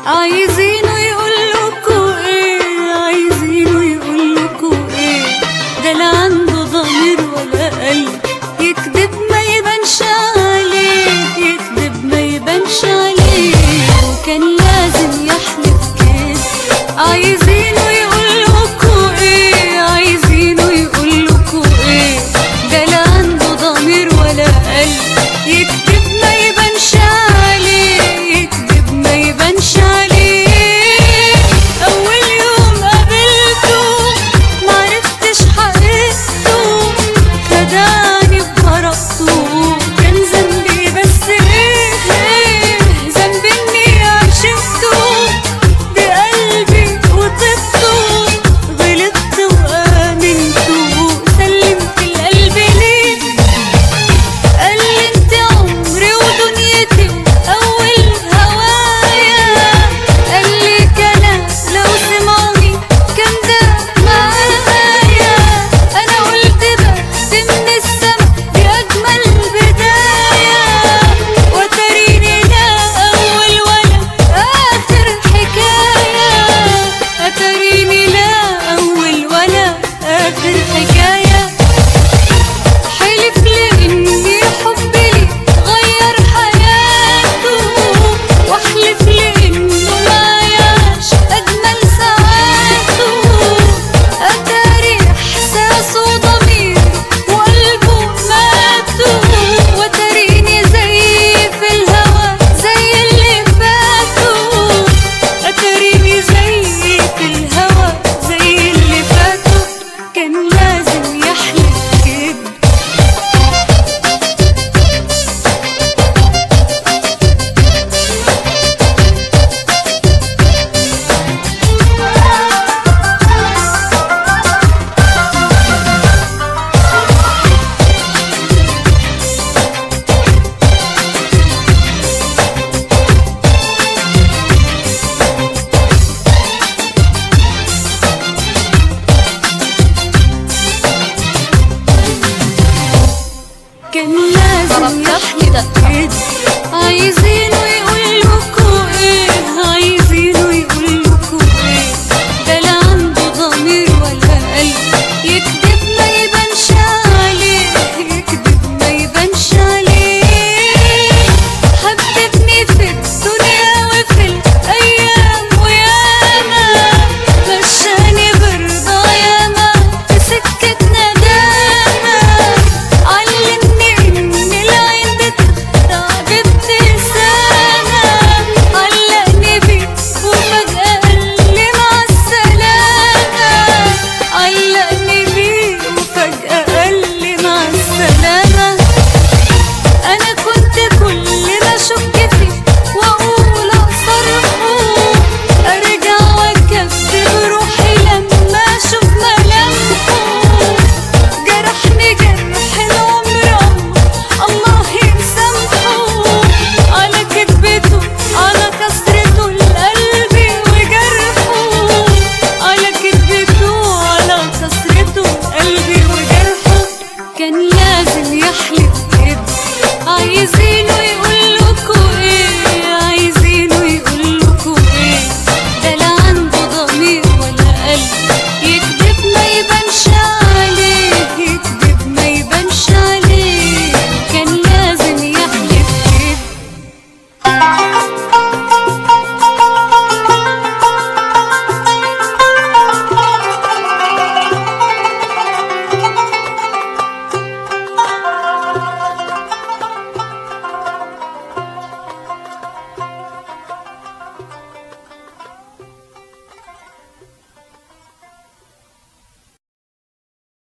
عايزينه يقولكوا ايه عايزينه يقولكوا ايه ده لا عنده ضمير ولا قلب يكذب ما يبانش عليه يكذب ما يبانش عليه وكان لازم يحلف كده عايزينه يقولكوا ايه عايزينه يقولكوا ايه ده لا عنده ضمير ولا قلب يكذب ما يبانش عليه يكذب ما يبانش عليه اول يوم قابلته معرفتش حقيقته خدعني ببراءته كان ذنبي بس ايه ايه ذنبي اني عشقته بقلبي وطبته غلطت وامنته سلمت القلب ليه قال لي انت عمري ودنيتي واول هوايا قال لي كلام لو سمعوني كان ده معايا انا قلت بس من السما دي اجمل بدايه وتريني لا اول ولا اخر حكايه اتريني لا اول ولا اخر حكايه حلف لي اني حبي لي غير حياته واحلف لي انه ما يعيش اجمل ساعاته اتاري احساسه وضمير وقلبه ماتوا وتريني زي في الهوى زي اللي فاتوا اتريني زي في الهوى زي اللي فاتوا كان لازم يحلف كده كان لازم يحلف كده عايزين